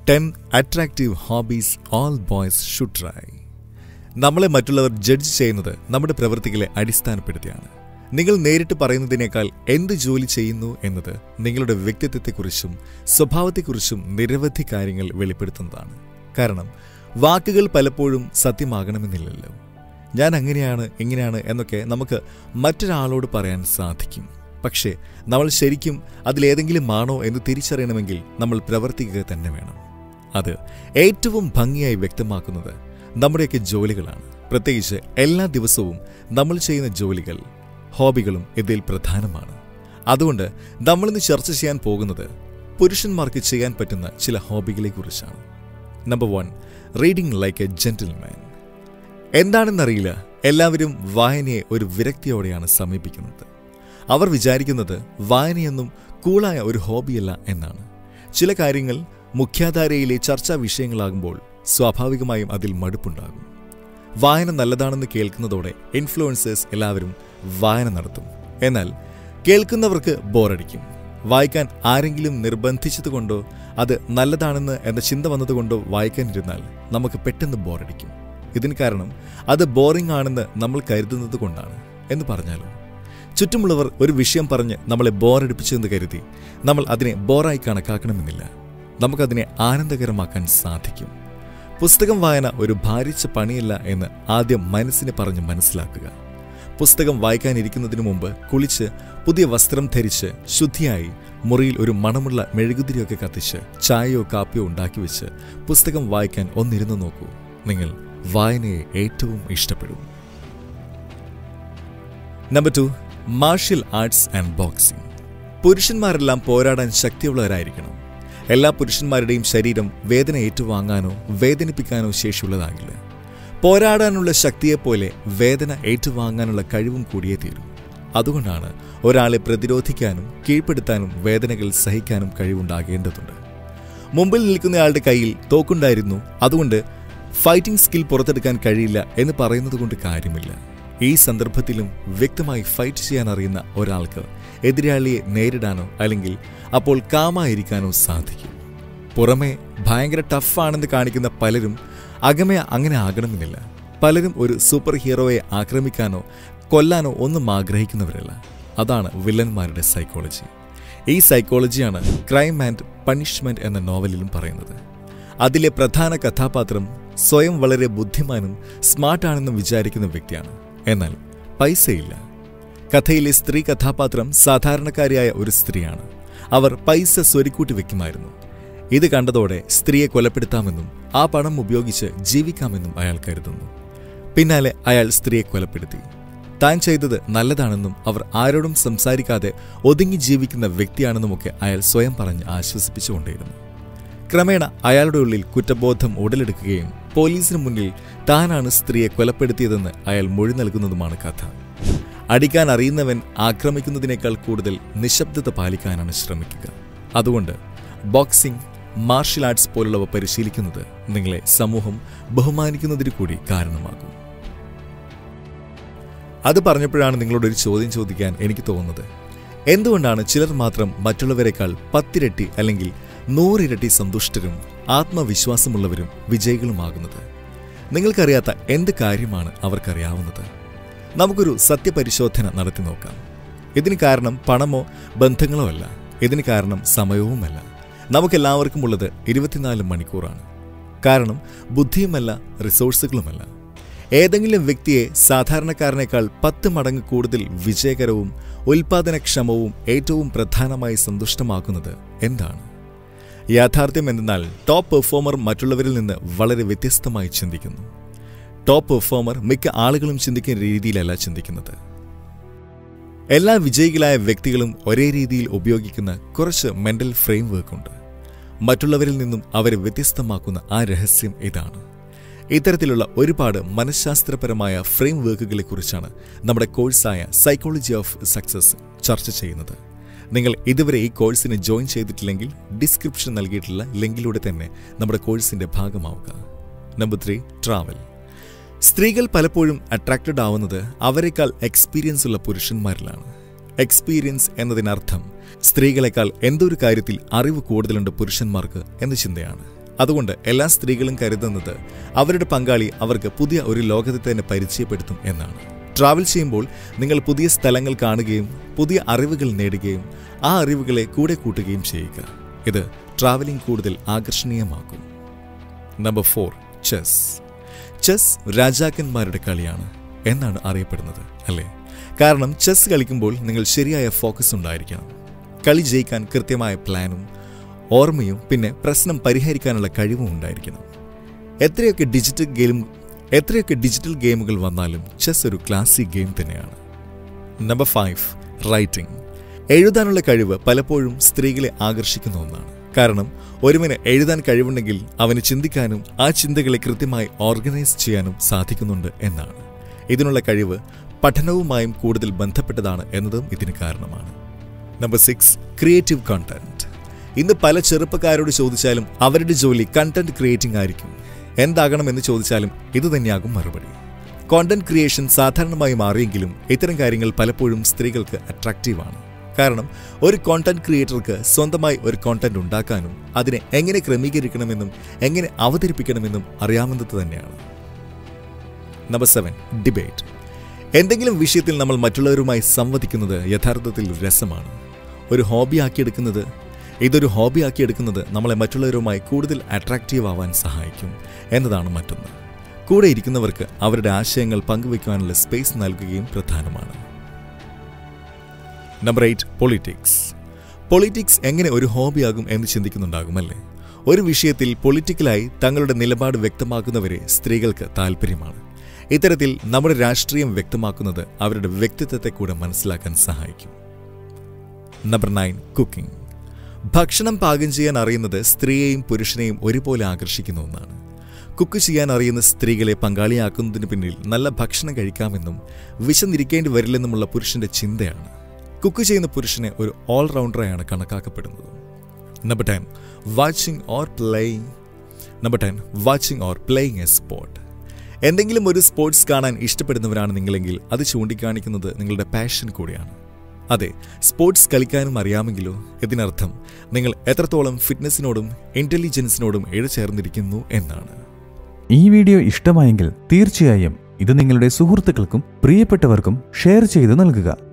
ten attractive hobbies all boys should try നമ്മളെ മറ്റുള്ളവർ judge ചെയ്യുന്നത് നമ്മുടെ പ്രവൃത്തികളെ അടിസ്ഥാനപ്പെടുത്തിയാണ് നിങ്ങൾ നേരിട്ട് പറയുന്നതിനേക്കാൾ എന്ത് ജോലി ചെയ്യുന്നു എന്നത് നിങ്ങളുടെ വ്യക്തിത്വത്തെക്കുറിച്ചും സ്വഭാവത്തെക്കുറിച്ചും നിരവധി കാര്യങ്ങൾ വെളിപ്പെടുത്തുന്നതാണ് കാരണം വാക്കുകൾ പലപ്പോഴും സത്യമാകണമെന്നില്ലല്ലോ ഞാൻ അങ്ങനെയാണ് ഇങ്ങനെയാണ് എന്നൊക്കെ നമുക്ക് മറ്റൊരാളോട് പറയാൻ സാധിക്കും പക്ഷേ നമ്മൾ ശരിക്കും അതിലേതെങ്കിലും ആണോ എന്ന് തിരിച്ചറിയണമെങ്കിൽ നമ്മൾ പ്രവർത്തിക്കുക തന്നെ വേണം അത് ഏറ്റവും ഭംഗിയായി വ്യക്തമാക്കുന്നത് നമ്മുടെയൊക്കെ ജോലികളാണ് പ്രത്യേകിച്ച് എല്ലാ ദിവസവും നമ്മൾ ചെയ്യുന്ന ജോലികൾ ഹോബികളും ഇതിൽ പ്രധാനമാണ് അതുകൊണ്ട് നമ്മളിന്ന് ചർച്ച ചെയ്യാൻ പോകുന്നത് പുരുഷന്മാർക്ക് ചെയ്യാൻ പറ്റുന്ന ചില ഹോബികളെക്കുറിച്ചാണ് number one reading like a gentleman എന്താണെന്നറിയില്ല എല്ലാവരും വായനയെ ഒരു വിരക്തിയോടെയാണ് സമീപിക്കുന്നത് അവർ വിചാരിക്കുന്നത് വായനയൊന്നും കൂളായ ഒരു ഹോബിയല്ല എന്നാണ് ചില കാര്യങ്ങൾ മുഖ്യധാരയിലെ ചർച്ചാ വിഷയങ്ങളാകുമ്പോൾ സ്വാഭാവികമായും അതിൽ മടുപ്പുണ്ടാകും വായന നല്ലതാണെന്ന് കേൾക്കുന്നതോടെ ഇൻഫ്ലുവൻസേഴ്സ് എല്ലാവരും വായന നടത്തും എന്നാൽ കേൾക്കുന്നവർക്ക് ബോറടിക്കും വായിക്കാൻ ആരെങ്കിലും നിർബന്ധിച്ചതുകൊണ്ടോ അത് നല്ലതാണെന്ന് എന്ന ചിന്ത വന്നതുകൊണ്ടോ വായിക്കാനിരുന്നാൽ നമുക്ക് പെട്ടെന്ന് ബോറടിക്കും ഇതിന് കാരണം അത് ബോറിംഗ് ആണെന്ന് നമ്മൾ കരുതുന്നത് കൊണ്ടാണ് എന്ന് പറഞ്ഞാലോ ചുറ്റുമുള്ളവർ ഒരു വിഷയം പറഞ്ഞ് നമ്മളെ ബോറടിപ്പിച്ചെന്ന് കരുതി നമ്മൾ അതിനെ ബോറായി കണക്കാക്കണമെന്നില്ല നമുക്കതിനെ ആനന്ദകരമാക്കാൻ സാധിക്കും പുസ്തകം വായന ഒരു ഭാരിച്ച പണിയല്ല എന്ന് ആദ്യം മനസ്സിനെ പറഞ്ഞ് മനസ്സിലാക്കുക പുസ്തകം വായിക്കാനിരിക്കുന്നതിനു മുമ്പ് കുളിച്ച് പുതിയ വസ്ത്രം ധരിച്ച് ശുദ്ധിയായി മുറിയിൽ ഒരു മണമുള്ള മെഴുകുതിരിയൊക്കെ കത്തിച്ച് ചായയോ കാപ്പിയോ ഉണ്ടാക്കി വെച്ച് പുസ്തകം വായിക്കാൻ ഒന്നിരുന്നു നോക്കൂ നിങ്ങൾ വായനയെ ഏറ്റവും ഇഷ്ടപ്പെടും number two martial arts and boxing പുരുഷന്മാരെല്ലാം പോരാടാൻ ശക്തിയുള്ളവരായിരിക്കണം എല്ലാ പുരുഷന്മാരുടെയും ശരീരം വേദന ഏറ്റുവാങ്ങാനോ വേദനിപ്പിക്കാനോ ശേഷിയുള്ളതാകില്ല പോരാടാനുള്ള ശക്തിയെപ്പോലെ വേദന ഏറ്റുവാങ്ങാനുള്ള കഴിവും കൂടിയേ തീരൂ അതുകൊണ്ടാണ് ഒരാളെ പ്രതിരോധിക്കാനും കീഴ്പ്പെടുത്താനും വേദനകൾ സഹിക്കാനും കഴിവുണ്ടാകേണ്ടതുണ്ട് മുമ്പിൽ നിൽക്കുന്നയാളുടെ കയ്യിൽ തോക്കുണ്ടായിരുന്നു അതുകൊണ്ട് ഫൈറ്റിംഗ് സ്കിൽ പുറത്തെടുക്കാൻ കഴിയില്ല എന്ന് പറയുന്നത് കൊണ്ട് കാര്യമില്ല ഈ സന്ദർഭത്തിലും വ്യക്തമായി ഫൈറ്റ് ചെയ്യാൻ അറിയുന്ന ഒരാൾക്ക് എതിരാളിയെ നേരിടാനോ അല്ലെങ്കിൽ അപ്പോൾ കാമായിരിക്കാനോ സാധിക്കും പുറമെ ഭയങ്കര ടഫാണെന്ന് കാണിക്കുന്ന പലരും അകമേ അങ്ങനെ ആകണമെന്നില്ല പലരും ഒരു സൂപ്പർ ഹീറോയെ ആക്രമിക്കാനോ കൊല്ലാനോ ഒന്നും ആഗ്രഹിക്കുന്നവരല്ല അതാണ് വില്ലന്മാരുടെ സൈക്കോളജി ഈ സൈക്കോളജിയാണ് ക്രൈം ആൻഡ് പണിഷ്മെന്റ് എന്ന നോവലിലും പറയുന്നത് അതിലെ പ്രധാന കഥാപാത്രം സ്വയം വളരെ ബുദ്ധിമാനും സ്മാർട്ടാണെന്നും വിചാരിക്കുന്ന വ്യക്തിയാണ് എന്നാൽ പൈസയില്ല കഥയിലെ സ്ത്രീ കഥാപാത്രം സാധാരണക്കാരിയായ ഒരു സ്ത്രീയാണ് അവർ പൈസ സ്വരിക്കൂട്ടി വെക്കുമായിരുന്നു ഇത് കണ്ടതോടെ സ്ത്രീയെ കൊലപ്പെടുത്താമെന്നും ആ പണം ഉപയോഗിച്ച് ജീവിക്കാമെന്നും അയാൾ കരുതുന്നു പിന്നാലെ അയാൾ സ്ത്രീയെ കൊലപ്പെടുത്തി താൻ ചെയ്തത് നല്ലതാണെന്നും അവർ ആരോടും സംസാരിക്കാതെ ഒതുങ്ങി ജീവിക്കുന്ന വ്യക്തിയാണെന്നുമൊക്കെ അയാൾ സ്വയം പറഞ്ഞ് ആശ്വസിപ്പിച്ചുകൊണ്ടേയിരുന്നു ക്രമേണ അയാളുടെ ഉള്ളിൽ കുറ്റബോധം ഉടലെടുക്കുകയും പോലീസിന് മുന്നിൽ താനാണ് സ്ത്രീയെ കൊലപ്പെടുത്തിയതെന്ന് അയാൾ മൊഴി നൽകുന്നതുമാണ് കഥ അടിക്കാൻ അറിയുന്നവൻ ആക്രമിക്കുന്നതിനേക്കാൾ കൂടുതൽ നിശബ്ദത പാലിക്കാനാണ് ശ്രമിക്കുക അതുകൊണ്ട് ബോക്സിംഗ് മാർഷൽ ആർട്സ് പോലുള്ളവ പരിശീലിക്കുന്നത് നിങ്ങളെ സമൂഹം ബഹുമാനിക്കുന്നതിന് കൂടി കാരണമാകും അത് പറഞ്ഞപ്പോഴാണ് നിങ്ങളോട് ഒരു ചോദ്യം ചോദിക്കാൻ എനിക്ക് തോന്നുന്നത് എന്തുകൊണ്ടാണ് ചിലർ മാത്രം മറ്റുള്ളവരെക്കാൾ പത്തിരട്ടി അല്ലെങ്കിൽ നൂറിരട്ടി സന്തുഷ്ടരും ആത്മവിശ്വാസമുള്ളവരും വിജയികളുമാകുന്നത് നിങ്ങൾക്കറിയാത്ത എന്ത് കാര്യമാണ് അവർക്കറിയാവുന്നത് നമുക്കൊരു സത്യപരിശോധന നടത്തി നോക്കാം ഇതിന് കാരണം പണമോ ബന്ധങ്ങളോ അല്ല ഇതിന് കാരണം സമയവുമല്ല നമുക്കെല്ലാവർക്കും ഉള്ളത് ഇരുപത്തിനാല് മണിക്കൂറാണ് കാരണം ബുദ്ധിയുമല്ല റിസോഴ്സുകളുമല്ല ഏതെങ്കിലും വ്യക്തിയെ സാധാരണക്കാരനേക്കാൾ പത്ത് മടങ്ങ് കൂടുതൽ വിജയകരവും ഉൽപാദനക്ഷമവും ഏറ്റവും പ്രധാനമായി സന്തുഷ്ടമാക്കുന്നത് എന്താണ് യാഥാർത്ഥ്യം എന്തെന്നാൽ ടോപ്പ് പെർഫോമർ മറ്റുള്ളവരിൽ നിന്ന് വളരെ വ്യത്യസ്തമായി ചിന്തിക്കുന്നു ടോപ്പ് പെർഫോമർ മിക്ക ആളുകളും ചിന്തിക്കുന്ന രീതിയിലല്ല ചിന്തിക്കുന്നത് എല്ലാ വിജയികളായ വ്യക്തികളും ഒരേ രീതിയിൽ ഉപയോഗിക്കുന്ന കുറച്ച് മെന്റൽ ഫ്രെയിം വർക്ക് ഉണ്ട് മറ്റുള്ളവരിൽ നിന്നും അവരെ വ്യത്യസ്തമാക്കുന്ന ആ രഹസ്യം ഇതാണ് ഇത്തരത്തിലുള്ള ഒരുപാട് മനഃശാസ്ത്രപരമായ ഫ്രെയിം വർക്കുകളെക്കുറിച്ചാണ് നമ്മുടെ കോഴ്സായ സൈക്കോളജി ഓഫ് സക്സസ് ചർച്ച ചെയ്യുന്നത് നിങ്ങൾ ഇതുവരെ ഈ കോഴ്സിന് ജോയിൻ ചെയ്തിട്ടില്ലെങ്കിൽ ഡിസ്ക്രിപ്ഷൻ നൽകിയിട്ടുള്ള ലിങ്കിലൂടെ തന്നെ നമ്മുടെ കോഴ്സിന്റെ ഭാഗമാവുക നമ്പർ ത്രീ ട്രാവൽ സ്ത്രീകൾ പലപ്പോഴും അട്രാക്റ്റഡ് ആവുന്നത് അവരെക്കാൾ എക്സ്പീരിയൻസ് ഉള്ള പുരുഷന്മാരിലാണ് എക്സ്പീരിയൻസ് എന്നതിനർത്ഥം സ്ത്രീകളെക്കാൾ എന്തൊരു കാര്യത്തിൽ അറിവ് കൂടുതലുണ്ട് പുരുഷന്മാർക്ക് എന്ന ചിന്തയാണ് അതുകൊണ്ട് എല്ലാ സ്ത്രീകളും കരുതുന്നത് അവരുടെ പങ്കാളി അവർക്ക് പുതിയ ഒരു ലോകത്തെ തന്നെ പരിചയപ്പെടുത്തും എന്നാണ് ട്രാവൽ ചെയ്യുമ്പോൾ നിങ്ങൾ പുതിയ സ്ഥലങ്ങൾ കാണുകയും പുതിയ അറിവുകൾ നേടുകയും ആ അറിവുകളെ കൂടെ കൂട്ടുകയും ചെയ്യുക ഇത് ട്രാവലിംഗ് കൂടുതൽ ആകർഷണീയമാക്കും നമ്പർ ഫോർ ചെസ് ചെസ് രാജാക്കന്മാരുടെ കളിയാണ് എന്നാണ് അറിയപ്പെടുന്നത് അല്ലേ കാരണം ചെസ് കളിക്കുമ്പോൾ നിങ്ങൾ ശരിയായ ഫോക്കസ് ഉണ്ടായിരിക്കണം കളി ജയിക്കാൻ കൃത്യമായ പ്ലാനും ഓർമ്മയും പിന്നെ പ്രശ്നം പരിഹരിക്കാനുള്ള കഴിവും ഉണ്ടായിരിക്കണം എത്രയൊക്കെ ഡിജിറ്റൽ ഗെയിം എത്രയൊക്കെ ഡിജിറ്റൽ ഗെയിമുകൾ വന്നാലും ചെസ് ഒരു ക്ലാസിക് ഗെയിം തന്നെയാണ് നമ്പർ ഫൈവ് റൈറ്റിംഗ് എഴുതാനുള്ള കഴിവ് പലപ്പോഴും സ്ത്രീകളെ ആകർഷിക്കുന്ന ഒന്നാണ് കാരണം ഒരുവന് എഴുതാൻ കഴിവുണ്ടെങ്കിൽ അവന് ചിന്തിക്കാനും ആ ചിന്തകളെ കൃത്യമായി ഓർഗനൈസ് ചെയ്യാനും സാധിക്കുന്നുണ്ട് എന്നാണ് ഇതിനുള്ള കഴിവ് പഠനവുമായും കൂടുതൽ ബന്ധപ്പെട്ടതാണ് എന്നതും ഇതിന് കാരണമാണ് നമ്പർ സിക്സ് ക്രിയേറ്റീവ് കണ്ടന്റ് ഇന്ന് പല ചെറുപ്പക്കാരോട് ചോദിച്ചാലും അവരുടെ ജോലി കണ്ടന്റ് ക്രിയേറ്റിംഗ് ആയിരിക്കും എന്താകണമെന്ന് ചോദിച്ചാലും ഇത് തന്നെയാകും മറുപടി കോണ്ടന്റ് ക്രിയേഷൻ സാധാരണമായി മാറിയെങ്കിലും ഇത്തരം കാര്യങ്ങൾ പലപ്പോഴും സ്ത്രീകൾക്ക് അട്രാക്റ്റീവാണ് കാരണം ഒരു കോണ്ടന്റ് ക്രിയേറ്റർക്ക് സ്വന്തമായി ഒരു കോണ്ടന്റ് ഉണ്ടാക്കാനും അതിനെ എങ്ങനെ ക്രമീകരിക്കണമെന്നും എങ്ങനെ അവതരിപ്പിക്കണമെന്നും അറിയാവുന്നത് തന്നെയാണ് നമ്പർ സെവൻ ഡിബേറ്റ് എന്തെങ്കിലും വിഷയത്തിൽ നമ്മൾ മറ്റുള്ളവരുമായി സംവദിക്കുന്നത് യഥാർത്ഥത്തിൽ രസമാണ് ഒരു ഹോബി ആക്കിയെടുക്കുന്നത് ഇതൊരു ഹോബി ആക്കിയെടുക്കുന്നത് നമ്മളെ മറ്റുള്ളവരുമായി കൂടുതൽ അട്രാക്റ്റീവ് ആവാൻ സഹായിക്കും എന്നതാണ് മറ്റൊന്ന് കൂടെ ഇരിക്കുന്നവർക്ക് അവരുടെ ആശയങ്ങൾ പങ്കുവയ്ക്കുവാനുള്ള സ്പേസ് നൽകുകയും പ്രധാനമാണ് നമ്പർ എയ്റ്റ് പൊളിറ്റിക്സ് പൊളിറ്റിക്സ് എങ്ങനെ ഒരു ഹോബിയാകും എന്ന് ചിന്തിക്കുന്നുണ്ടാകുമല്ലേ ഒരു വിഷയത്തിൽ പൊളിറ്റിക്കലായി തങ്ങളുടെ നിലപാട് വ്യക്തമാക്കുന്നവരെ സ്ത്രീകൾക്ക് താല്പര്യമാണ് ഇത്തരത്തിൽ നമ്മുടെ രാഷ്ട്രീയം വ്യക്തമാക്കുന്നത് അവരുടെ വ്യക്തിത്വത്തെ കൂടെ മനസ്സിലാക്കാൻ സഹായിക്കും നമ്പർ നയൻ കുക്കിംഗ് ഭക്ഷണം പാകം ചെയ്യാൻ അറിയുന്നത് സ്ത്രീയെയും പുരുഷനെയും ഒരുപോലെ ആകർഷിക്കുന്ന ഒന്നാണ് കുക്ക് ചെയ്യാൻ അറിയുന്ന സ്ത്രീകളെ പങ്കാളിയാക്കുന്നതിന് പിന്നിൽ നല്ല ഭക്ഷണം കഴിക്കാമെന്നും വിശന്നിരിക്കേണ്ടി വരില്ലെന്നുമുള്ള പുരുഷന്റെ ചിന്തയാണ് കുക്ക് ചെയ്യുന്ന പുരുഷനെ ഒരു ഓൾറൗണ്ടറായാണ് കണക്കാക്കപ്പെടുന്നത് number ten watching or playing number ten watching or playing a sport എന്തെങ്കിലും ഒരു സ്പോർട്സ് കാണാൻ ഇഷ്ടപ്പെടുന്നവരാണ് നിങ്ങളെങ്കിൽ അത് ചൂണ്ടിക്കാണിക്കുന്നത് നിങ്ങളുടെ പാഷൻ കൂടിയാണ് അതെ സ്പോർട്സ് കളിക്കാനും അറിയാമെങ്കിലോ ഇതിനർത്ഥം നിങ്ങൾ എത്രത്തോളം ഫിറ്റ്നസിനോടും ഇന്റലിജൻസിനോടും ഇഴചേർന്നിരിക്കുന്നു എന്നാണ് ഈ വീഡിയോ ഇഷ്ടമായെങ്കിൽ തീർച്ചയായും ഇത് നിങ്ങളുടെ സുഹൃത്തുക്കൾക്കും പ്രിയപ്പെട്ടവർക്കും ഷെയർ ചെയ്തു നൽകുക